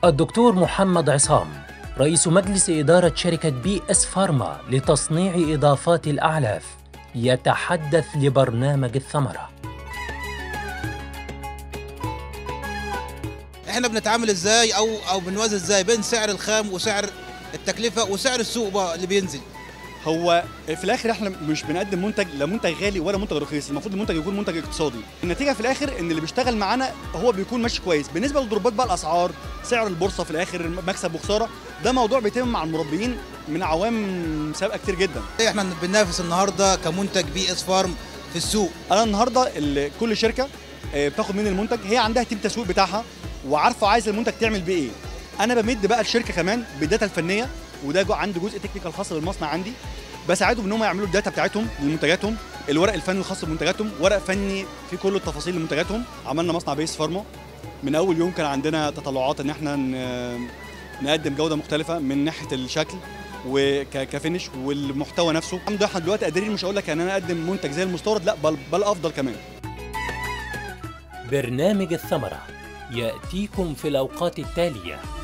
الدكتور محمد عصام رئيس مجلس إدارة شركة بي اس فارما لتصنيع إضافات الأعلاف يتحدث لبرنامج الثمرة احنا بنتعامل ازاي او او بنوازن ازاي بين سعر الخام وسعر التكلفه وسعر السوق بقى اللي بينزل هو في الاخر احنا مش بنقدم منتج لا منتج غالي ولا منتج رخيص المفروض المنتج يكون منتج اقتصادي النتيجه في الاخر ان اللي بيشتغل معانا هو بيكون ماشي كويس بالنسبه لضربات بقى الاسعار سعر البورصه في الاخر مكسب وخساره ده موضوع بيتم مع المربيين من عوام سابقه كتير جدا احنا بننافس النهارده كمنتج بي اس فارم في السوق انا النهارده ال- كل شركه آه، بتاخد مني المنتج هي عندها تيم تسويق بتاعها وعارفه عايز المنتج تعمل بيه ايه انا بمد بقى الشركه كمان بالداتا الفنيه وده جو عندي جزء تكنيكال خاص بالمصنع عندي بساعدهم ان هم يعملوا الداتا بتاعتهم لمنتجاتهم الورق الفني الخاص بمنتجاتهم ورق فني في كل التفاصيل لمنتجاتهم عملنا مصنع بيس فارما من اول يوم كان عندنا تطلعات ان احنا ن- نقدم جوده مختلفه من ناحيه الشكل وكفينش والمحتوى نفسه الحمد لله احنا دلوقتي قادرين مش هقول لك ان انا اقدم منتج زي المستورد لا بل, بل افضل كمان برنامج الثمرة يأتيكم في الأوقات التالية